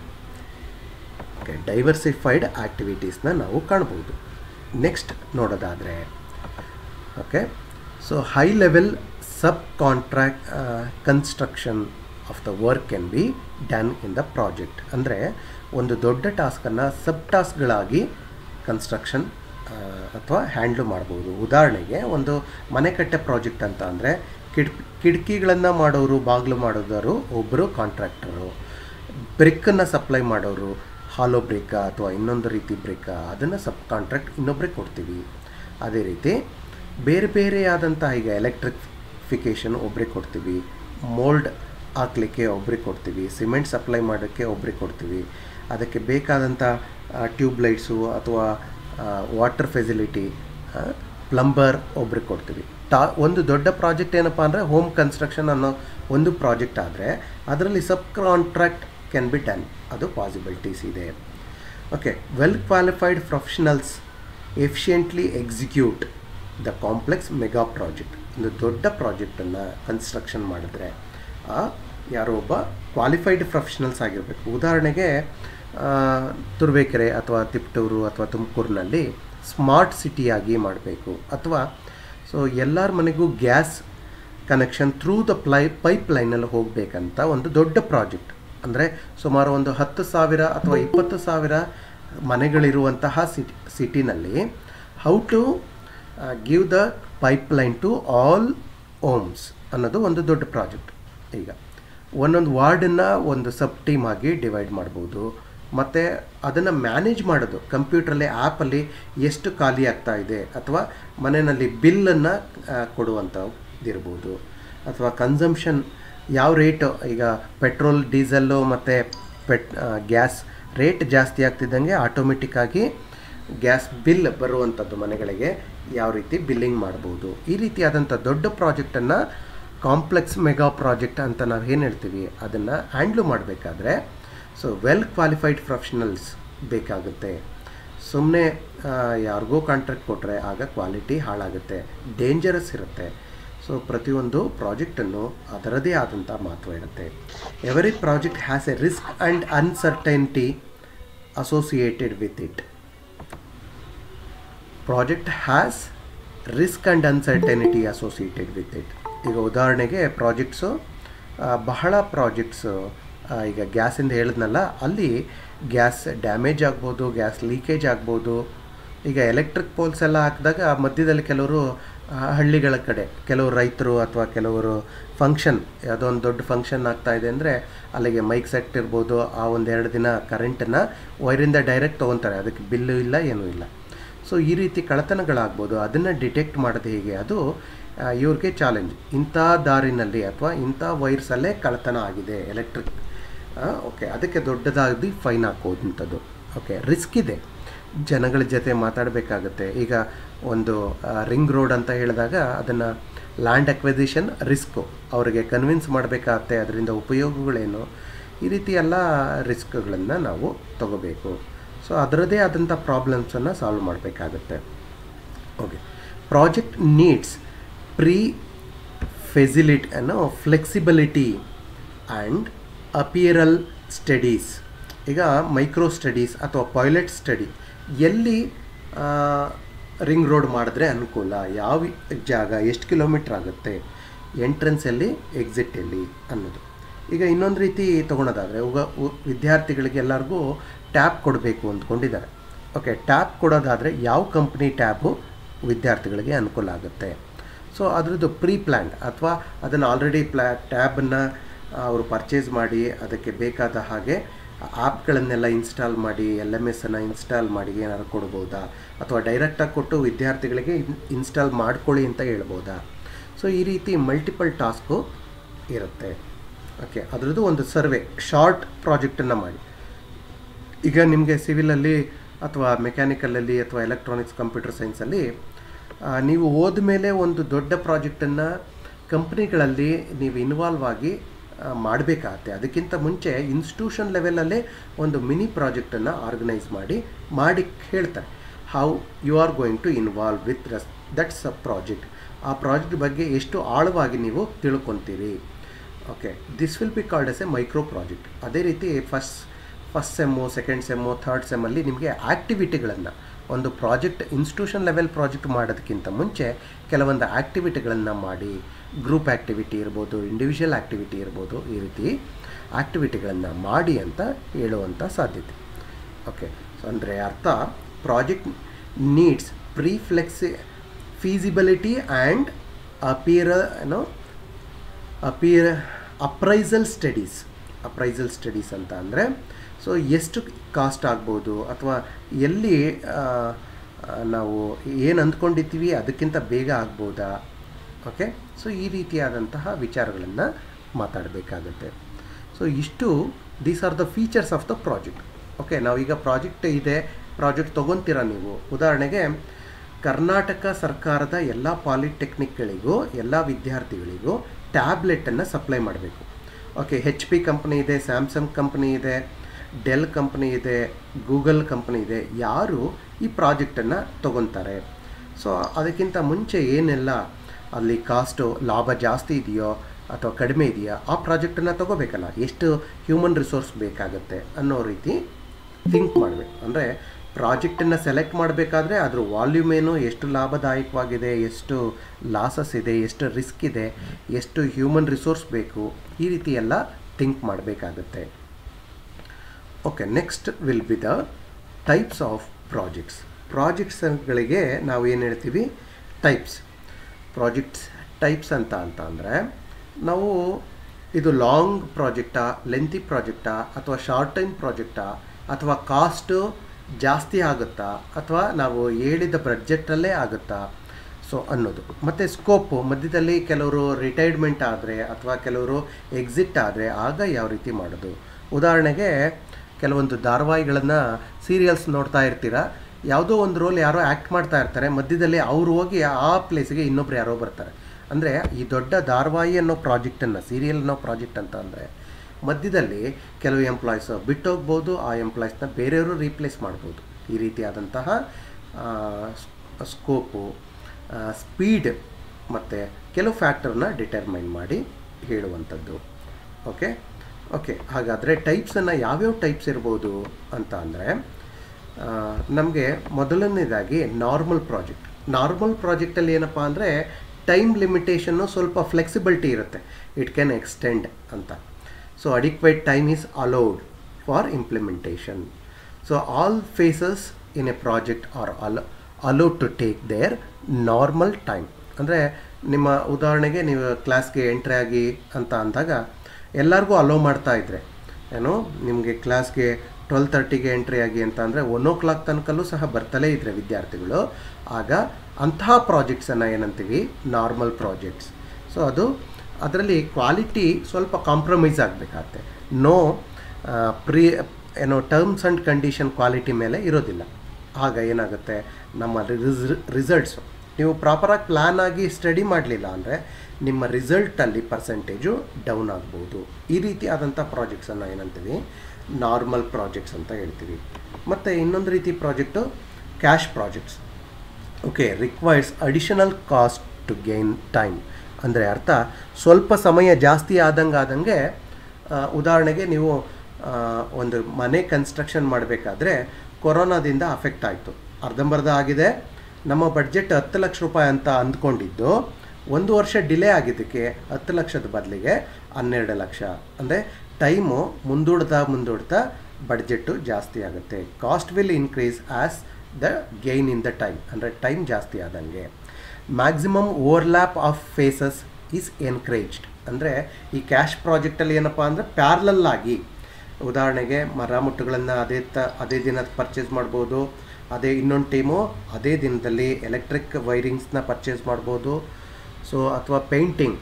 ಓಕೆ ಡೈವರ್ಸಿಫೈಡ್ ಆ್ಯಕ್ಟಿವಿಟೀಸ್ನ ನಾವು ಕಾಣ್ಬೋದು ನೆಕ್ಸ್ಟ್ ನೋಡೋದಾದರೆ okay so high level sub contract construction of the work can be done in the project ಅಂದರೆ ಒಂದು ದೊಡ್ಡ ಟಾಸ್ಕನ್ನು ಸಬ್ ಟಾಸ್ಕ್ಗಳಾಗಿ ಕನ್ಸ್ಟ್ರಕ್ಷನ್ ಅಥವಾ ಹ್ಯಾಂಡ್ಲ್ ಮಾಡ್ಬೋದು ಉದಾಹರಣೆಗೆ ಒಂದು ಮನೆ ಕಟ್ಟೆ ಪ್ರಾಜೆಕ್ಟ್ ಅಂತ ಅಂದರೆ ಕಿಡ್ ಕಿಟಕಿಗಳನ್ನು ಮಾಡೋರು ಬಾಗಿಲು ಮಾಡೋದವರು ಒಬ್ಬರು ಕಾಂಟ್ರಾಕ್ಟರು ಬ್ರಿಕ್ಕನ್ನು ಸಪ್ಲೈ ಮಾಡೋರು ಹಾಲೋ ಬ್ರೇಕಾ ಅಥವಾ ಇನ್ನೊಂದು ರೀತಿ ಬ್ರೇಕಾ ಅದನ್ನು ಸಬ್ ಕಾಂಟ್ರಾಕ್ಟ್ ಇನ್ನೊಬ್ಬರಿಗೆ ಕೊಡ್ತೀವಿ ಅದೇ ರೀತಿ ಬೇರೆ ಬೇರೆಯಾದಂಥ ಈಗ ಎಲೆಕ್ಟ್ರಿಫಿಕೇಷನ್ ಒಬ್ರಿಗೆ ಕೊಡ್ತೀವಿ ಮೋಲ್ಡ್ ಹಾಕ್ಲಿಕ್ಕೆ ಒಬ್ರಿಗೆ ಕೊಡ್ತೀವಿ ಸಿಮೆಂಟ್ ಸಪ್ಲೈ ಮಾಡೋಕ್ಕೆ ಒಬ್ರಿಗೆ ಕೊಡ್ತೀವಿ ಅದಕ್ಕೆ ಬೇಕಾದಂಥ ಟ್ಯೂಬ್ ಲೈಟ್ಸು ಅಥವಾ ವಾಟರ್ ಫೆಸಿಲಿಟಿ ಪ್ಲಂಬರ್ ಒಬ್ರಿಗೆ ಕೊಡ್ತೀವಿ ಟಾ ಒಂದು ದೊಡ್ಡ ಪ್ರಾಜೆಕ್ಟ್ ಏನಪ್ಪ ಅಂದರೆ ಹೋಮ್ ಕನ್ಸ್ಟ್ರಕ್ಷನ್ ಅನ್ನೋ ಒಂದು ಪ್ರಾಜೆಕ್ಟ್ ಆದರೆ ಅದರಲ್ಲಿ sub contract can be done ಅದು ಪಾಸಿಬಿಲಿಟೀಸ್ ಇದೆ okay well qualified professionals efficiently execute the complex mega project ಒಂದು ದೊಡ್ಡ ಪ್ರಾಜೆಕ್ಟನ್ನು ಕನ್ಸ್ಟ್ರಕ್ಷನ್ ಮಾಡಿದ್ರೆ ಯಾರೋ ಒಬ್ಬ ಕ್ವಾಲಿಫೈಡ್ ಪ್ರೊಫೆಷನಲ್ಸ್ ಆಗಿರಬೇಕು ಉದಾಹರಣೆಗೆ ತುರುವೇಕೆರೆ ಅಥವಾ ತಿಪ್ಟೂರು ಅಥವಾ ತುಮಕೂರಿನಲ್ಲಿ ಸ್ಮಾರ್ಟ್ ಸಿಟಿಯಾಗಿ ಮಾಡಬೇಕು ಅಥವಾ ಸೊ ಎಲ್ಲರ ಮನೆಗೂ gas connection through the ply pipe ಲೈನಲ್ಲಿ ಹೋಗಬೇಕಂತ ಒಂದು ದೊಡ್ಡ ಪ್ರಾಜೆಕ್ಟ್ ಅಂದರೆ ಸುಮಾರು ಒಂದು ಹತ್ತು ಸಾವಿರ ಅಥವಾ ಇಪ್ಪತ್ತು ಸಾವಿರ ಮನೆಗಳಿರುವಂತಹ ಸಿಟಿ ಸಿಟಿನಲ್ಲಿ how to give the pipeline to all homes ಅನ್ನೋದು ಒಂದು ದೊಡ್ಡ ಪ್ರಾಜೆಕ್ಟ್ ಈಗ ಒಂದೊಂದು ವಾರ್ಡನ್ನು ಒಂದು ಸಬ್ ಟೀಮ್ ಆಗಿ ಡಿವೈಡ್ ಮಾಡ್ಬೋದು ಮತ್ತು ಅದನ್ನು ಮ್ಯಾನೇಜ್ ಮಾಡೋದು ಕಂಪ್ಯೂಟ್ರಲ್ಲಿ ಆ್ಯಪಲ್ಲಿ ಎಷ್ಟು ಖಾಲಿ ಆಗ್ತಾ ಇದೆ ಅಥವಾ ಮನೆಯಲ್ಲಿ ಬಿಲ್ಲನ್ನು ಕೊಡುವಂಥದ್ದಿರ್ಬೋದು ಅಥವಾ ಕನ್ಸಂಪ್ಷನ್ ಯಾವ ರೇಟು ಈಗ ಪೆಟ್ರೋಲ್ ಡೀಸೆಲ್ಲು ಮತ್ತು ಪೆಟ್ ಗ್ಯಾಸ್ ರೇಟ್ ಜಾಸ್ತಿ ಆಗ್ತಿದ್ದಂಗೆ ಆಟೋಮೆಟಿಕ್ಕಾಗಿ ಗ್ಯಾಸ್ ಬಿಲ್ ಬರುವಂಥದ್ದು ಮನೆಗಳಿಗೆ ಯಾವ ರೀತಿ ಬಿಲ್ಲಿಂಗ್ ಮಾಡ್ಬೋದು ಈ ರೀತಿಯಾದಂಥ ದೊಡ್ಡ ಪ್ರಾಜೆಕ್ಟನ್ನು ಕಾಂಪ್ಲೆಕ್ಸ್ ಮೆಗಾ ಪ್ರಾಜೆಕ್ಟ್ ಅಂತ ನಾವು ಏನು ಹೇಳ್ತೀವಿ ಅದನ್ನು ಹ್ಯಾಂಡ್ಲು ಮಾಡಬೇಕಾದ್ರೆ ಸೊ ವೆಲ್ ಕ್ವಾಲಿಫೈಡ್ ಪ್ರೊಫೆಷನಲ್ಸ್ ಬೇಕಾಗುತ್ತೆ ಸುಮ್ಮನೆ ಯಾರಿಗೋ ಕಾಂಟ್ರಾಕ್ಟ್ ಕೊಟ್ಟರೆ ಆಗ ಕ್ವಾಲಿಟಿ ಹಾಳಾಗುತ್ತೆ ಡೇಂಜರಸ್ ಇರುತ್ತೆ ಸೊ ಪ್ರತಿಯೊಂದು ಪ್ರಾಜೆಕ್ಟನ್ನು ಅದರದೇ ಆದಂಥ ಮಹತ್ವ ಇರುತ್ತೆ every project has a risk and uncertainty associated with it project has risk and uncertainty associated with it ಈಗ ಉದಾಹರಣೆಗೆ ಪ್ರಾಜೆಕ್ಟ್ಸು ಬಹಳ ಪ್ರಾಜೆಕ್ಟ್ಸು ಈಗ ಗ್ಯಾಸಿಂದ ಹೇಳಿದ್ನಲ್ಲ ಅಲ್ಲಿ ಗ್ಯಾಸ್ ಡ್ಯಾಮೇಜ್ ಆಗ್ಬೋದು ಗ್ಯಾಸ್ ಲೀಕೇಜ್ ಆಗ್ಬೋದು ಈಗ ಎಲೆಕ್ಟ್ರಿಕ್ ಪೋಲ್ಸ್ ಎಲ್ಲ ಹಾಕಿದಾಗ ಮಧ್ಯದಲ್ಲಿ ಕೆಲವರು ಆ, ಹಳ್ಳಿಗಳ ಕಡೆ ಕೆಲವರು ರೈತರು ಅಥವಾ ಕೆಲವರು ಫಂಕ್ಷನ್ ಯಾವುದೋ ಒಂದು ದೊಡ್ಡ ಫಂಕ್ಷನ್ ಆಗ್ತಾ ಇದೆ ಅಂದರೆ ಅಲ್ಲಿಗೆ ಮೈಕ್ ಸೆಟ್ ಇರ್ಬೋದು ಆ ಒಂದೆರಡು ದಿನ ಕರೆಂಟನ್ನು ವೈರಿಂದ ಡೈರೆಕ್ಟ್ ತೊಗೊತಾರೆ ಅದಕ್ಕೆ ಬಿಲ್ಲು ಇಲ್ಲ ಏನೂ ಇಲ್ಲ ಸೊ ಈ ರೀತಿ ಕಳ್ಳತನಗಳಾಗ್ಬೋದು ಅದನ್ನು ಡಿಟೆಕ್ಟ್ ಮಾಡೋದು ಹೇಗೆ ಅದು ಆ, ಇವ್ರಿಗೆ ಚಾಲೆಂಜ್ ಇಂಥ ದಾರಿನಲ್ಲಿ ಅಥವಾ ಇಂಥ ವೈರ್ಸಲ್ಲೇ ಕಳ್ಳತನ ಆಗಿದೆ ಎಲೆಕ್ಟ್ರಿಕ್ ಓಕೆ ಅದಕ್ಕೆ ದೊಡ್ಡದಾಗಿ ಫೈನ್ ಹಾಕೋದಂಥದ್ದು ಓಕೆ ರಿಸ್ಕ್ ಇದೆ ಜನಗಳ ಜೊತೆ ಮಾತಾಡಬೇಕಾಗತ್ತೆ ಈಗ ಒಂದು ರಿಂಗ್ ರೋಡ್ ಅಂತ ಹೇಳಿದಾಗ ಅದನ್ನು ಲ್ಯಾಂಡ್ ಅಕ್ವಿಸಿಷನ್ ರಿಸ್ಕು ಅವರಿಗೆ ಕನ್ವಿನ್ಸ್ ಮಾಡಬೇಕಾಗತ್ತೆ ಅದರಿಂದ ಉಪಯೋಗಗಳೇನು ಈ ರೀತಿ ಎಲ್ಲ ರಿಸ್ಕ್ಗಳನ್ನು ನಾವು ತಗೋಬೇಕು ಸೊ ಅದರದ್ದೇ ಆದಂಥ ಪ್ರಾಬ್ಲಮ್ಸನ್ನು ಸಾಲ್ವ್ ಮಾಡಬೇಕಾಗತ್ತೆ okay project needs pre facility ಅನ್ನೋ ಫ್ಲೆಕ್ಸಿಬಿಲಿಟಿ ಆ್ಯಂಡ್ ಅಪಿಯರಲ್ ಸ್ಟಡೀಸ್ ಈಗ ಮೈಕ್ರೋ ಸ್ಟಡೀಸ್ ಅಥವಾ ಪೈಲಟ್ ಸ್ಟಡಿ ಎಲ್ಲಿ ರಿಂಗ್ ರೋಡ್ ಮಾಡಿದ್ರೆ ಅನುಕೂಲ ಯಾವ ಜಾಗ ಎಷ್ಟು ಕಿಲೋಮೀಟ್ರ್ ಆಗುತ್ತೆ ಎಂಟ್ರೆನ್ಸ್ ಎಲ್ಲಿ ಎಕ್ಸಿಟ್ ಎಲ್ಲಿ ಅನ್ನೋದು ಈಗ ಇನ್ನೊಂದು ರೀತಿ ತೊಗೊಳೋದಾದರೆ ಉಗ ಉ- ವಿದ್ಯಾರ್ಥಿಗಳಿಗೆ ಎಲ್ಲರಿಗೂ ಟ್ಯಾಬ್ ಕೊಡಬೇಕು ಅಂದ್ಕೊಂಡಿದ್ದಾರೆ ಓಕೆ ಟ್ಯಾಬ್ ಕೊಡೋದಾದರೆ ಯಾವ ಕಂಪ್ನಿ ಟ್ಯಾಬು ವಿದ್ಯಾರ್ಥಿಗಳಿಗೆ ಅನುಕೂಲ ಆಗುತ್ತೆ ಸೊ ಅದರದ್ದು ಪ್ರೀ ಪ್ಲ್ಯಾನ್ ಅಥವಾ ಅದನ್ನು ಆಲ್ರೆಡಿ ಪ್ಲ್ಯಾ ಟ್ಯಾಬನ್ನು ಅವರು ಪರ್ಚೇಸ್ ಮಾಡಿ ಅದಕ್ಕೆ ಬೇಕಾದ ಹಾಗೆ ಆ್ಯಪ್ಗಳನ್ನೆಲ್ಲ ಇನ್ಸ್ಟಾಲ್ ಮಾಡಿ ಎಲ್ ಎಮ್ ಎಸ್ಸನ್ನು ಇನ್ಸ್ಟಾಲ್ ಮಾಡಿ ಏನಾದ್ರು ಕೊಡ್ಬೋದಾ ಅಥವಾ ಡೈರೆಕ್ಟಾಗಿ ಕೊಟ್ಟು ವಿದ್ಯಾರ್ಥಿಗಳಿಗೆ ಇನ್ಸ್ಟಾಲ್ ಮಾಡ್ಕೊಳ್ಳಿ ಅಂತ ಹೇಳ್ಬೋದಾ ಸೊ ಈ ರೀತಿ ಮಲ್ಟಿಪಲ್ ಟಾಸ್ಕು ಇರುತ್ತೆ ಓಕೆ ಅದರದ್ದು ಒಂದು ಸರ್ವೆ ಶಾರ್ಟ್ ಪ್ರಾಜೆಕ್ಟನ್ನು ಮಾಡಿ ಈಗ ನಿಮಗೆ ಸಿವಿಲಲ್ಲಿ ಅಥವಾ ಮೆಕ್ಯಾನಿಕಲಲ್ಲಿ ಅಥವಾ ಎಲೆಕ್ಟ್ರಾನಿಕ್ಸ್ ಕಂಪ್ಯೂಟರ್ ಸೈನ್ಸಲ್ಲಿ ಆ, ನೀವು ಹೋದ್ಮೇಲೆ ಒಂದು ದೊಡ್ಡ ಪ್ರಾಜೆಕ್ಟನ್ನು ಕಂಪ್ನಿಗಳಲ್ಲಿ ನೀವು ಇನ್ವಾಲ್ವ್ ಆಗಿ ಮಾಡಬೇಕಾಗತ್ತೆ ಅದಕ್ಕಿಂತ ಮುಂಚೆ ಇನ್ಸ್ಟಿಟ್ಯೂಷನ್ ಲೆವೆಲಲ್ಲೇ ಒಂದು ಮಿನಿ ಪ್ರಾಜೆಕ್ಟನ್ನು ಆರ್ಗನೈಸ್ ಮಾಡಿ ಮಾಡಿ ಹೇಳ್ತಾರೆ how you are going to involve with us that's a project ಆ ಪ್ರಾಜೆಕ್ಟ್ ಬಗ್ಗೆ ಎಷ್ಟು ಆಳವಾಗಿ ನೀವು ತಿಳ್ಕೊತೀರಿ okay this will be called as a micro project ಅದೇ ರೀತಿ first first sem second sem third ಸೆಮ್ಮಲ್ಲಿ ನಿಮಗೆ ಆ್ಯಕ್ಟಿವಿಟಿಗಳನ್ನು ಒಂದು ಪ್ರಾಜೆಕ್ಟ್ ಇನ್ಸ್ಟಿಟ್ಯೂಷನ್ ಲೆವೆಲ್ ಪ್ರಾಜೆಕ್ಟ್ ಮಾಡೋದಕ್ಕಿಂತ ಮುಂಚೆ ಕೆಲವೊಂದು ಆ್ಯಕ್ಟಿವಿಟಿಗಳನ್ನು ಮಾಡಿ ಗ್ರೂಪ್ ಆ್ಯಕ್ಟಿವಿಟಿ ಇರ್ಬೋದು ಇಂಡಿವಿಜುವಲ್ ಆ್ಯಕ್ಟಿವಿಟಿ ಇರ್ಬೋದು ಈ ರೀತಿ ಆ್ಯಕ್ಟಿವಿಟಿಗಳನ್ನು ಮಾಡಿ ಅಂತ ಹೇಳುವಂಥ ಸಾಧ್ಯತೆ ಓಕೆ ಸೊ ಅಂದರೆ ಅರ್ಥ project needs pre flexi feasibility and appear ಏನೋ appear appraisal studies appraisal studies ಅಂತ ಅಂದರೆ ಸೊ ಎಷ್ಟು ಕಾಸ್ಟ್ ಆಗ್ಬೋದು ಅಥವಾ ಎಲ್ಲಿ ಆ, ಆ, ನಾವು ಏನು ಅಂದ್ಕೊಂಡಿರ್ತೀವಿ ಅದಕ್ಕಿಂತ ಬೇಗ ಆಗ್ಬೋದಾ ಓಕೆ ಸೊ ಈ ರೀತಿಯಾದಂತಹ ವಿಚಾರಗಳನ್ನು ಮಾತಾಡಬೇಕಾಗತ್ತೆ ಸೊ ಇಷ್ಟು these are the features of the project okay ನಾವೀಗ ಪ್ರಾಜೆಕ್ಟ್ ಇದೆ ಪ್ರಾಜೆಕ್ಟ್ ತೊಗೊತೀರಾ ನೀವು ಉದಾಹರಣೆಗೆ ಕರ್ನಾಟಕ ಸರ್ಕಾರದ ಎಲ್ಲ ಪಾಲಿಟೆಕ್ನಿಕ್ಗಳಿಗೂ ಎಲ್ಲ ವಿದ್ಯಾರ್ಥಿಗಳಿಗೂ ಟ್ಯಾಬ್ಲೆಟನ್ನು ಸಪ್ಲೈ ಮಾಡಬೇಕು ಓಕೆ ಹೆಚ್ ಪಿ ಕಂಪ್ನಿ ಇದೆ ಸ್ಯಾಮ್ಸಂಗ್ ಕಂಪ್ನಿ ಇದೆ ಡೆಲ್ ಕಂಪ್ನಿ ಇದೆ ಗೂಗಲ್ ಕಂಪ್ನಿ ಇದೆ ಯಾರು ಈ ಪ್ರಾಜೆಕ್ಟನ್ನು ತೊಗೊತಾರೆ ಸೊ ಅದಕ್ಕಿಂತ ಮುಂಚೆ ಏನೆಲ್ಲ ಅಲ್ಲಿ ಕಾಸ್ಟು ಲಾಭ ಜಾಸ್ತಿ ಇದೆಯೋ ಅಥವಾ ಕಡಿಮೆ ಇದೆಯಾ ಆ ಪ್ರಾಜೆಕ್ಟನ್ನು ತೊಗೋಬೇಕಲ್ಲ ಎಷ್ಟು ಹ್ಯೂಮನ್ ರಿಸೋರ್ಸ್ ಬೇಕಾಗುತ್ತೆ ಅನ್ನೋ ರೀತಿ ಥಿಂಕ್ ಮಾಡಬೇಕು ಅಂದರೆ ಪ್ರಾಜೆಕ್ಟನ್ನು ಸೆಲೆಕ್ಟ್ ಮಾಡಬೇಕಾದ್ರೆ ಅದ್ರ ವಾಲ್ಯೂಮ್ ಏನು ಎಷ್ಟು ಲಾಭದಾಯಕವಾಗಿದೆ ಎಷ್ಟು ಲಾಸಸ್ ಇದೆ ಎಷ್ಟು ರಿಸ್ಕ್ ಇದೆ ಎಷ್ಟು ಹ್ಯೂಮನ್ ರಿಸೋರ್ಸ್ ಬೇಕು ಈ ರೀತಿ ಎಲ್ಲ ಥಿಂಕ್ ಮಾಡಬೇಕಾಗುತ್ತೆ okay next will be the types of projects ಪ್ರಾಜೆಕ್ಟ್ಸ್ಗಳಿಗೆ ನಾವು ಏನು ಹೇಳ್ತೀವಿ ಟೈಪ್ಸ್ ಪ್ರಾಜೆಕ್ಟ್ಸ್ ಟೈಪ್ಸ್ ಅಂತ ಅಂತ ಅಂದರೆ ನಾವು ಇದು ಲಾಂಗ್ ಪ್ರಾಜೆಕ್ಟಾ ಲೆಂತಿ ಪ್ರಾಜೆಕ್ಟಾ ಅಥವಾ ಶಾರ್ಟ್ ಟೈಮ್ ಪ್ರಾಜೆಕ್ಟಾ ಅಥವಾ ಕಾಸ್ಟು ಜಾಸ್ತಿ ಆಗುತ್ತಾ ಅಥವಾ ನಾವು ಹೇಳಿದ ಬಡ್ಜೆಟಲ್ಲೇ ಆಗುತ್ತಾ ಸೊ ಅನ್ನೋದು ಮತ್ತು ಸ್ಕೋಪು ಮಧ್ಯದಲ್ಲಿ ಕೆಲವರು ರಿಟೈರ್ಮೆಂಟ್ ಆದರೆ ಅಥವಾ ಕೆಲವರು ಎಕ್ಸಿಟ್ ಆದರೆ ಆಗ ಯಾವ ರೀತಿ ಮಾಡೋದು ಉದಾಹರಣೆಗೆ ಕೆಲವೊಂದು ಧಾರಾವಾಹಿಗಳನ್ನು ಸೀರಿಯಲ್ಸ್ ನೋಡ್ತಾ ಇರ್ತೀರಾ ಯಾವುದೋ ಒಂದು ರೋಲ್ ಯಾರೋ ಆ್ಯಕ್ಟ್ ಮಾಡ್ತಾ ಇರ್ತಾರೆ ಮಧ್ಯದಲ್ಲಿ ಅವ್ರು ಹೋಗಿ ಆ ಪ್ಲೇಸಿಗೆ ಇನ್ನೊಬ್ರು ಯಾರೋ ಬರ್ತಾರೆ ಅಂದರೆ ಈ ದೊಡ್ಡ ಧಾರಾವಾಹಿ ಅನ್ನೋ ಪ್ರಾಜೆಕ್ಟನ್ನು ಸೀರಿಯಲ್ ಅನ್ನೋ ಪ್ರಾಜೆಕ್ಟ್ ಅಂತ ಅಂದರೆ ಮಧ್ಯದಲ್ಲಿ ಕೆಲವು ಎಂಪ್ಲಾಯೀಸ್ ಬಿಟ್ಟೋಗ್ಬೋದು ಆ ಎಂಪ್ಲಾಯೀಸ್ನ ಬೇರೆಯವರು ರೀಪ್ಲೇಸ್ ಮಾಡ್ಬೋದು ಈ ರೀತಿಯಾದಂತಹ ಸ್ಕೋಪು ಸ್ಪೀಡ್ ಮತ್ತು ಕೆಲವು ಫ್ಯಾಕ್ಟರ್ನ ಡಿಟರ್ಮೈನ್ ಮಾಡಿ ಹೇಳುವಂಥದ್ದು ಓಕೆ ಓಕೆ ಹಾಗಾದರೆ ಟೈಪ್ಸನ್ನು ಯಾವ್ಯಾವ ಟೈಪ್ಸ್ ಇರ್ಬೋದು ಅಂತ ಅಂದರೆ ನಮಗೆ ಮೊದಲನೇದಾಗಿ ನಾರ್ಮಲ್ ಪ್ರಾಜೆಕ್ಟ್ ನಾರ್ಮಲ್ ಪ್ರಾಜೆಕ್ಟಲ್ಲಿ ಏನಪ್ಪ ಅಂದರೆ ಟೈಮ್ ಲಿಮಿಟೇಷನ್ನು ಸ್ವಲ್ಪ ಫ್ಲೆಕ್ಸಿಬಿಲಿಟಿ ಇರುತ್ತೆ ಇಟ್ ಕ್ಯಾನ್ ಎಕ್ಸ್ಟೆಂಡ್ ಅಂತ so adequate time is allowed for implementation so all phases in a project are allow allowed to take their normal time ಅಂದರೆ ನಿಮ್ಮ ಉದಾಹರಣೆಗೆ ನೀವು ಕ್ಲಾಸ್ಗೆ ಎಂಟ್ರಿ ಆಗಿ ಅಂತ ಅಂದಾಗ ಎಲ್ಲರಿಗೂ ಅಲೋ ಮಾಡ್ತಾ ಇದ್ರೆ ಏನು ನಿಮಗೆ ಕ್ಲಾಸ್ಗೆ ಟ್ವೆಲ್ ತರ್ಟಿಗೆ ಎಂಟ್ರಿ ಆಗಿ ಅಂತ ಅಂದರೆ ಒನ್ ಓ ಕ್ಲಾಕ್ ತನಕಲ್ಲೂ ಸಹ ಬರ್ತಲೇ ಇದ್ದರೆ ವಿದ್ಯಾರ್ಥಿಗಳು ಆಗ ಅಂತಹ ಪ್ರಾಜೆಕ್ಟ್ಸನ್ನು ಏನಂತೀವಿ ನಾರ್ಮಲ್ ಪ್ರಾಜೆಕ್ಟ್ಸ್ ಸೊ ಅದು ಅದರಲ್ಲಿ ಕ್ವಾಲಿಟಿ ಸ್ವಲ್ಪ ಕಾಂಪ್ರಮೈಸ್ ಆಗಬೇಕಾಗತ್ತೆ ನೋ ಪ್ರೀ ಏನೋ ಟರ್ಮ್ಸ್ ಆ್ಯಂಡ್ ಕಂಡೀಷನ್ ಕ್ವಾಲಿಟಿ ಮೇಲೆ ಇರೋದಿಲ್ಲ ಆಗ ಏನಾಗುತ್ತೆ ನಮ್ಮ ರಿಸಲ್ಟ್ಸು ನೀವು ಪ್ರಾಪರಾಗಿ ಪ್ಲ್ಯಾನ್ ಆಗಿ ಸ್ಟಡಿ ಮಾಡಲಿಲ್ಲ ಅಂದರೆ ನಿಮ್ಮ ರಿಸಲ್ಟಲ್ಲಿ ಪರ್ಸೆಂಟೇಜು ಡೌನ್ ಆಗ್ಬೋದು ಈ ರೀತಿಯಾದಂಥ ಪ್ರಾಜೆಕ್ಟ್ಸನ್ನು ಏನಂತೀವಿ ನಾರ್ಮಲ್ ಪ್ರಾಜೆಕ್ಟ್ಸ್ ಅಂತ ಹೇಳ್ತೀವಿ ಮತ್ತು ಇನ್ನೊಂದು ರೀತಿ project crash projects okay requires additional cost to gain time ಅಂದರೆ ಅರ್ಥ ಸ್ವಲ್ಪ ಸಮಯ ಜಾಸ್ತಿ ಆದಂಗೆ ಆದಂಗೆ ಉದಾಹರಣೆಗೆ ನೀವು ಒಂದು ಮನೆ ಕನ್ಸ್ಟ್ರಕ್ಷನ್ ಮಾಡಬೇಕಾದ್ರೆ ಕೊರೋನಾದಿಂದ ಅಫೆಕ್ಟ್ ಆಯಿತು ಅರ್ಧಂಬರ್ಧ ಆಗಿದೆ ನಮ್ಮ ಬಡ್ಜೆಟ್ ಹತ್ತು ಲಕ್ಷ ರೂಪಾಯಿ ಅಂತ ಅಂದ್ಕೊಂಡಿದ್ದು ಒಂದು ವರ್ಷ ಡಿಲೇ ಆಗಿದ್ದಕ್ಕೆ ಹತ್ತು ಲಕ್ಷದ ಬದಲಿಗೆ ಹನ್ನೆರಡು ಲಕ್ಷ ಅಂದರೆ ಟೈಮು ಮುಂದೂಡ್ತಾ ಮುಂದೂಡ್ತಾ ಬಡ್ಜೆಟ್ಟು ಜಾಸ್ತಿ ಆಗುತ್ತೆ cost will increase as the gain in the time ಅಂದರೆ ಟೈಮ್ ಜಾಸ್ತಿ ಆದಂಗೆ maximum overlap of phases is encouraged ಅಂದರೆ ಈ ಕ್ಯಾಶ್ ಪ್ರಾಜೆಕ್ಟಲ್ಲಿ ಏನಪ್ಪ ಅಂದರೆ ಪ್ಯಾರ್ಲಲ್ ಆಗಿ ಉದಾಹರಣೆಗೆ ಮರ ಮುಟ್ಟುಗಳನ್ನು ಅದೇ ತ ಅದೇ ದಿನ ಪರ್ಚೇಸ್ ಮಾಡ್ಬೋದು ಅದೇ ಇನ್ನೊಂದು ಟೀಮು ಅದೇ ದಿನದಲ್ಲಿ ಎಲೆಕ್ಟ್ರಿಕ್ ವೈರಿಂಗ್ಸ್ನ ಪರ್ಚೇಸ್ ಮಾಡ್ಬೋದು ಸೊ ಅಥವಾ ಪೇಂಟಿಂಗ್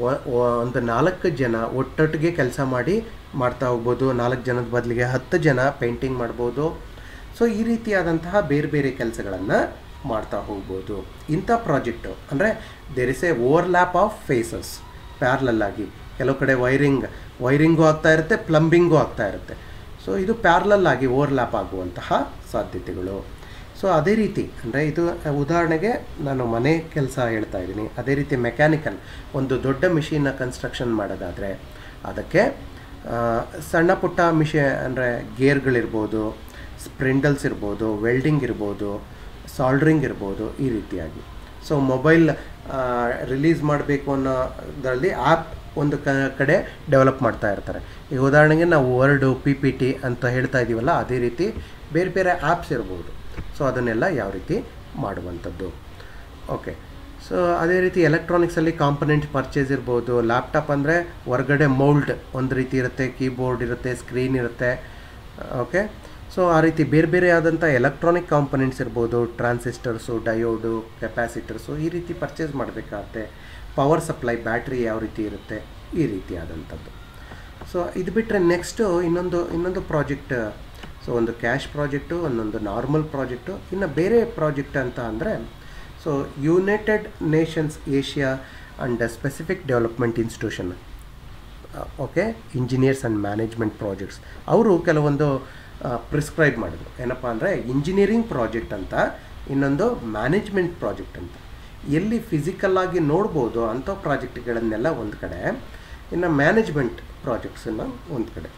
ಒಂದು ನಾಲ್ಕು ಜನ ಒಟ್ಟೊಟ್ಟಿಗೆ ಕೆಲಸ ಮಾಡಿ ಮಾಡ್ತಾ ಹೋಗ್ಬೋದು ನಾಲ್ಕು ಜನದ ಬದಲಿಗೆ ಹತ್ತು ಜನ ಪೇಂಟಿಂಗ್ ಮಾಡ್ಬೋದು ಸೊ ಈ ರೀತಿಯಾದಂತಹ ಬೇರೆ ಬೇರೆ ಕೆಲಸಗಳನ್ನು ಮಾಡ್ತಾ ಹೋಗ್ಬೋದು ಇಂಥ ಪ್ರಾಜೆಕ್ಟು ಅಂದರೆ there is a overlap of phases parallel ಆಗಿ ಕೆಲವು ಕಡೆ ವೈರಿಂಗ್ ವೈರಿಂಗು ಆಗ್ತಾ ಇರುತ್ತೆ ಪ್ಲಂಬಿಂಗು ಆಗ್ತಾ ಇರುತ್ತೆ ಸೊ ಇದು ಪ್ಯಾರ್ಲಲ್ ಆಗಿ ಓವರ್ಲ್ಯಾಪ್ ಆಗುವಂತಹ ಸಾಧ್ಯತೆಗಳು ಸೊ ಅದೇ ರೀತಿ ಅಂದರೆ ಇದು ಉದಾಹರಣೆಗೆ ನಾನು ಮನೆ ಕೆಲಸ ಹೇಳ್ತಾ ಇದ್ದೀನಿ ಅದೇ ರೀತಿ ಮೆಕ್ಯಾನಿಕಲ್ ಒಂದು ದೊಡ್ಡ ಮಿಷಿನ್ನ ಕನ್ಸ್ಟ್ರಕ್ಷನ್ ಮಾಡೋದಾದರೆ ಅದಕ್ಕೆ ಸಣ್ಣ ಪುಟ್ಟ ಮಿಷಿ ಅಂದರೆ ಗೇರ್ಗಳಿರ್ಬೋದು ಸ್ಪ್ರಿಂಡಲ್ಸ್ ಇರ್ಬೋದು ವೆಲ್ಡಿಂಗ್ ಇರ್ಬೋದು ಸಾಲ್ಡ್ರಿಂಗ್ ಇರ್ಬೋದು ಈ ರೀತಿಯಾಗಿ ಸೊ ಮೊಬೈಲ್ ರಿಲೀಸ್ ಮಾಡಬೇಕು ಅನ್ನೋದರಲ್ಲಿ ಆ್ಯಪ್ ಒಂದು ಕ ಕಡೆ ಡೆವಲಪ್ ಮಾಡ್ತಾ ಇರ್ತಾರೆ ಈಗ ಉದಾಹರಣೆಗೆ ನಾವು ವರ್ಡು ಪಿ ಪಿ ಟಿ ಅಂತ ಹೇಳ್ತಾ ಇದ್ದೀವಲ್ಲ ಅದೇ ರೀತಿ ಬೇರೆ ಬೇರೆ ಆ್ಯಪ್ಸ್ ಇರ್ಬೋದು ಸೊ ಅದನ್ನೆಲ್ಲ ಯಾವ ರೀತಿ ಮಾಡುವಂಥದ್ದು ಓಕೆ ಸೊ ಅದೇ ರೀತಿ ಎಲೆಕ್ಟ್ರಾನಿಕ್ಸಲ್ಲಿ ಕಾಂಪೊನೆಂಟ್ ಪರ್ಚೇಸ್ ಇರ್ಬೋದು ಲ್ಯಾಪ್ಟಾಪ್ ಅಂದರೆ ಹೊರಗಡೆ ಮೌಲ್ಡ್ ಒಂದು ರೀತಿ ಇರುತ್ತೆ ಕೀಬೋರ್ಡ್ ಇರುತ್ತೆ ಸ್ಕ್ರೀನ್ ಇರುತ್ತೆ ಓಕೆ ಸೊ ಆ ರೀತಿ ಬೇರೆ ಬೇರೆ ಆದಂಥ ಎಲೆಕ್ಟ್ರಾನಿಕ್ ಕಾಂಪೊನೆಂಟ್ಸ್ ಇರ್ಬೋದು ಟ್ರಾನ್ಸಿಸ್ಟರ್ಸು ಡಯೋಡು ಕೆಪಾಸಿಟರ್ಸು ಈ ರೀತಿ ಪರ್ಚೇಸ್ ಮಾಡಬೇಕಾಗತ್ತೆ ಪವರ್ ಸಪ್ಲೈ ಬ್ಯಾಟ್ರಿ ಯಾವ ರೀತಿ ಇರುತ್ತೆ ಈ ರೀತಿಯಾದಂಥದ್ದು ಸೊ ಇದು ಬಿಟ್ಟರೆ ನೆಕ್ಸ್ಟು ಇನ್ನೊಂದು ಇನ್ನೊಂದು ಪ್ರಾಜೆಕ್ಟ್ ಸೊ ಒಂದು ಕ್ಯಾಶ್ ಪ್ರಾಜೆಕ್ಟು ಒಂದೊಂದು ನಾರ್ಮಲ್ ಪ್ರಾಜೆಕ್ಟು ಇನ್ನು ಬೇರೆ ಪ್ರಾಜೆಕ್ಟ್ ಅಂತ ಅಂದರೆ so United Nations Asia and specific development institution okay engineers and management projects ಅವರು ಕೆಲವೊಂದು ಪ್ರಿಸ್ಕ್ರೈಬ್ ಮಾಡಿದ್ರು ಏನಪ್ಪ ಅಂದರೆ ಇಂಜಿನಿಯರಿಂಗ್ ಪ್ರಾಜೆಕ್ಟ್ ಅಂತ ಇನ್ನೊಂದು ಮ್ಯಾನೇಜ್ಮೆಂಟ್ ಪ್ರಾಜೆಕ್ಟ್ ಅಂತ ಎಲ್ಲಿ ಫಿಸಿಕಲ್ಲಾಗಿ ನೋಡ್ಬೋದು ಅಂಥ ಪ್ರಾಜೆಕ್ಟ್ಗಳನ್ನೆಲ್ಲ ಒಂದು ಕಡೆ ಇನ್ನು ಮ್ಯಾನೇಜ್ಮೆಂಟ್ ಪ್ರಾಜೆಕ್ಟ್ಸನ್ನು ಒಂದು ಕಡೆ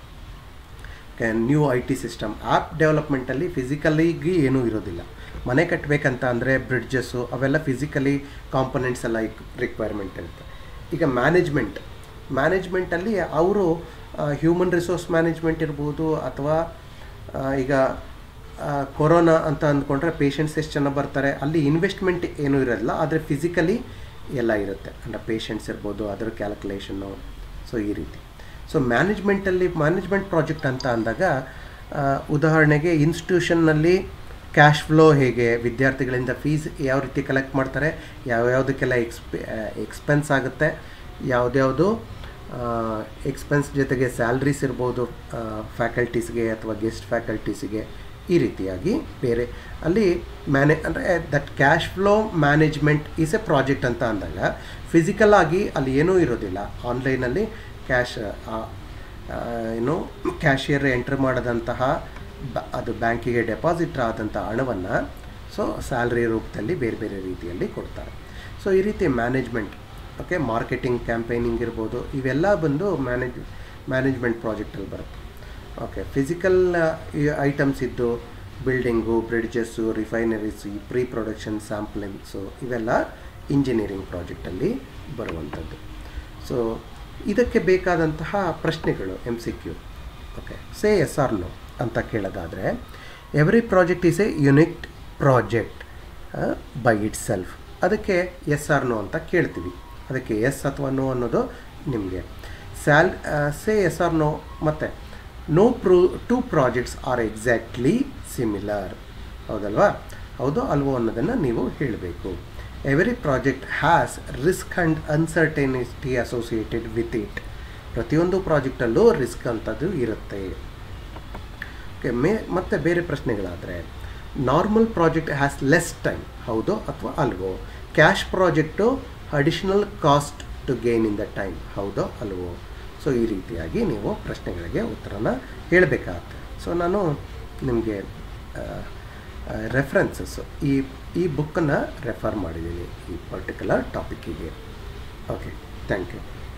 new I T system app ಡೆವಲಪ್ಮೆಂಟಲ್ಲಿ ಫಿಸಿಕಲಿಗೆ ಏನೂ ಇರೋದಿಲ್ಲ ಮನೆ ಕಟ್ಟಬೇಕಂತ ಅಂದರೆ ಬ್ರಿಡ್ಜಸ್ಸು ಅವೆಲ್ಲ ಫಿಸಿಕಲಿ ಕಾಂಪೊನೆಂಟ್ಸ್ ಎಲ್ಲ ರಿಕ್ವೈರ್ಮೆಂಟ್ ಇರುತ್ತೆ ಈಗ ಮ್ಯಾನೇಜ್ಮೆಂಟ್ ಮ್ಯಾನೇಜ್ಮೆಂಟಲ್ಲಿ ಅವರು ಹ್ಯೂಮನ್ ರಿಸೋರ್ಸ್ ಮ್ಯಾನೇಜ್ಮೆಂಟ್ ಇರ್ಬೋದು ಅಥವಾ ಈಗ ಕೊರೋನಾ ಅಂತ ಅಂದ್ಕೊಂಡ್ರೆ ಪೇಷಂಟ್ಸ್ ಎಷ್ಟು ಜನ ಬರ್ತಾರೆ ಅಲ್ಲಿ ಇನ್ವೆಸ್ಟ್ಮೆಂಟ್ ಏನೂ ಇರೋಲ್ಲ ಆದರೆ ಫಿಸಿಕಲಿ ಎಲ್ಲ ಇರುತ್ತೆ ಅಂದರೆ ಪೇಷಂಟ್ಸ್ ಇರ್ಬೋದು ಅದರ ಕ್ಯಾಲ್ಕುಲೇಷನ್ನು ಸೊ ಈ ರೀತಿ ಸೊ ಮ್ಯಾನೇಜ್ಮೆಂಟಲ್ಲಿ ಮ್ಯಾನೇಜ್ಮೆಂಟ್ ಪ್ರಾಜೆಕ್ಟ್ ಅಂತ ಅಂದಾಗ ಉದಾಹರಣೆಗೆ ಇನ್ಸ್ಟಿಟ್ಯೂಷನ್ನಲ್ಲಿ ಕ್ಯಾಶ್ ಫ್ಲೋ ಹೇಗೆ ವಿದ್ಯಾರ್ಥಿಗಳಿಂದ ಫೀಸ್ ಯಾವ ರೀತಿ ಕಲೆಕ್ಟ್ ಮಾಡ್ತಾರೆ ಯಾವ್ಯಾವುದಕ್ಕೆಲ್ಲ ಎಕ್ಸ್ಪೆ ಎಕ್ಸ್ಪೆನ್ಸ್ ಆಗುತ್ತೆ ಯಾವುದ್ಯಾವುದು ಎಕ್ಸ್ಪೆನ್ಸ್ ಜೊತೆಗೆ ಸ್ಯಾಲ್ರೀಸ್ ಇರ್ಬೋದು ಫ್ಯಾಕಲ್ಟೀಸ್ಗೆ ಅಥವಾ ಗೆಸ್ಟ್ ಫ್ಯಾಕಲ್ಟೀಸಿಗೆ ಈ ರೀತಿಯಾಗಿ ಬೇರೆ ಅಲ್ಲಿ ಮ್ಯಾನೆ ಅಂದರೆ that cash flow management is a project ಅಂತ ಅಂದಾಗ ಫಿಸಿಕಲ್ ಆಗಿ ಅಲ್ಲಿ ಏನೂ ಇರೋದಿಲ್ಲ ಆನ್ಲೈನಲ್ಲಿ ಕ್ಯಾಶ್ ಏನು ಕ್ಯಾಶಿಯರ್ ಎಂಟ್ರ್ ಮಾಡೋದಂತಹ ಬ ಅದು ಬ್ಯಾಂಕಿಗೆ ಡೆಪಾಸಿಟ್ ಆದಂಥ ಹಣವನ್ನು ಸೊ ಸ್ಯಾಲ್ರಿ ರೂಪದಲ್ಲಿ ಬೇರೆ ಬೇರೆ ರೀತಿಯಲ್ಲಿ ಕೊಡ್ತಾರೆ ಸೊ ಈ ರೀತಿ ಮ್ಯಾನೇಜ್ಮೆಂಟ್ ಓಕೆ ಮಾರ್ಕೆಟಿಂಗ್ ಕ್ಯಾಂಪೇನಿಂಗ್ ಇರ್ಬೋದು ಇವೆಲ್ಲ ಬಂದು ಮ್ಯಾನೇಜ್ ಮ್ಯಾನೇಜ್ಮೆಂಟ್ ಪ್ರಾಜೆಕ್ಟಲ್ಲಿ ಬರುತ್ತೆ ಓಕೆ ಫಿಸಿಕಲ್ ಐಟಮ್ಸ್ ಇದ್ದು ಬಿಲ್ಡಿಂಗು ಬ್ರಿಡ್ಜಸ್ಸು ರಿಫೈನರೀಸ್ ಈ ಪ್ರೀ ಪ್ರೊಡಕ್ಷನ್ ಸ್ಯಾಂಪ್ಲಿಂಗ್ಸು ಇವೆಲ್ಲ ಇಂಜಿನಿಯರಿಂಗ್ ಪ್ರಾಜೆಕ್ಟಲ್ಲಿ ಬರುವಂಥದ್ದು ಸೊ ಇದಕ್ಕೆ ಬೇಕಾದಂತಹ ಪ್ರಶ್ನೆಗಳು M C Q okay say yes or no ಅಂತ ಕೇಳೋದಾದರೆ every project is a unique project by it ಸೆಲ್ಫ್ ಅದಕ್ಕೆ ಎಸ್ ಆರ್ ನೋ ಅಂತ ಕೇಳ್ತೀವಿ ಅದಕ್ಕೆ ಎಸ್ ಅಥವಾ ನೋ ಅನ್ನೋದು ನಿಮಗೆ ಸ್ಯಾಲ್ ಸೇ ಎಸ್ ಆರ್ ನೋ ಮತ್ತು ನೋ ಪ್ರೂ two projects are exactly similar ಹೌದಲ್ವಾ ಹೌದು ಅಲ್ವೋ ಅನ್ನೋದನ್ನು ನೀವು ಹೇಳಬೇಕು every project has risk and uncertainty associated with it ಪ್ರತಿಯೊಂದು ಪ್ರಾಜೆಕ್ಟಲ್ಲೂ ರಿಸ್ಕ್ ಅಂಥದ್ದು ಇರುತ್ತೆ ಓಕೆ ಮೇ ಮತ್ತು ಬೇರೆ ಪ್ರಶ್ನೆಗಳಾದರೆ normal project has less time ಹೌದು ಅಥವಾ ಅಲ್ವೋ crash project additional cost to gain in the time ಹೌದೋ ಅಲ್ವೋ ಸೊ ಈ ರೀತಿಯಾಗಿ ನೀವು ಪ್ರಶ್ನೆಗಳಿಗೆ ಉತ್ತರನ ಹೇಳಬೇಕಾಗತ್ತೆ ಸೊ ನಾನು ನಿಮಗೆ ರೆಫರೆನ್ಸಸ್ಸು ಈ ಈ ಬುಕ್ಕನ್ನು ರೆಫರ್ ಮಾಡಿದ್ದೀನಿ ಈ ಪರ್ಟಿಕ್ಯುಲರ್ ಟಾಪಿಕ್ಕಿಗೆ ಓಕೆ ಥ್ಯಾಂಕ್ ಯು